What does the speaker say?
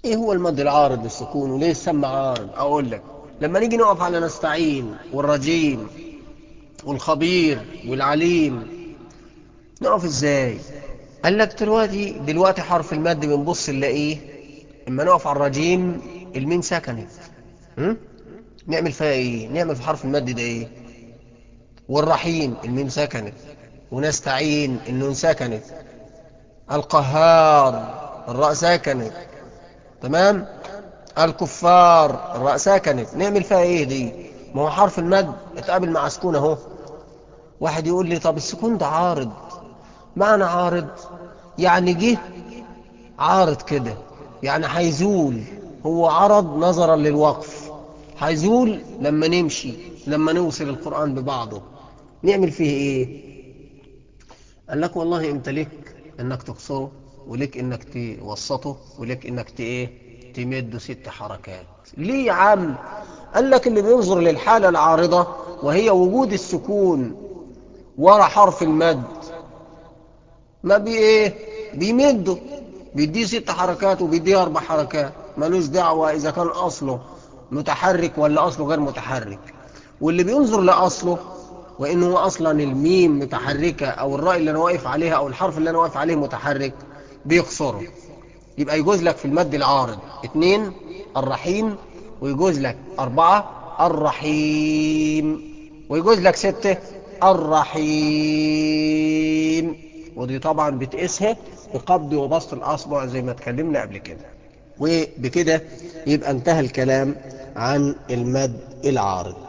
ايه هو المد العارض للسكون وليه يسمى عارض اقول لك لما نيجي نقف على نستعين والرجيم والخبير والعليم نقف ازاي قال لك دلوقتي دلوقتي حرف المد بنبص نلاقيه اما نقف على الرجيم الميم سكنت م? نعمل فيها ايه نعمل في حرف المد ده ايه والرحيم الميم سكنت ونستعين النون سكنت القهار الراء سكنت تمام الكفار الراء سكنت نعمل فيها ايه دي ما هو حرف المد اتقابل مع سكون اهو واحد يقول لي طب السكون ده عارض معنى عارض يعني جه عارض كده يعني هيزول هو عرض نظرا للوقف هيزول لما نمشي لما نوصل القرآن ببعضه نعمل فيه ايه قال لك والله انت لك انك تقصره ولك انك توسطه ولك انك ت ايه تمده ست حركات ليه يا عم قال لك اللي بينظر للحالة العارضة وهي وجود السكون ورا حرف المد ما بي ايه بيمده بيديه ست حركات وبيديه اربع حركات ملوش دعوة اذا كان اصله متحرك ولا اصله غير متحرك واللي بينظر لاصله وانه اصلا الميم متحركة او الراء اللي انا واقف عليها او الحرف اللي انا واقف عليه متحرك بيقصره يبقى يجوز لك في المد العارض اتنين الرحيم ويجوز لك اربعة الرحيم ويجوز لك ستة الرحيم ودي طبعا بتقيسها بقبض وبسط الاصبع زي ما اتكلمنا قبل كده وبكده يبقى انتهى الكلام عن المد العارض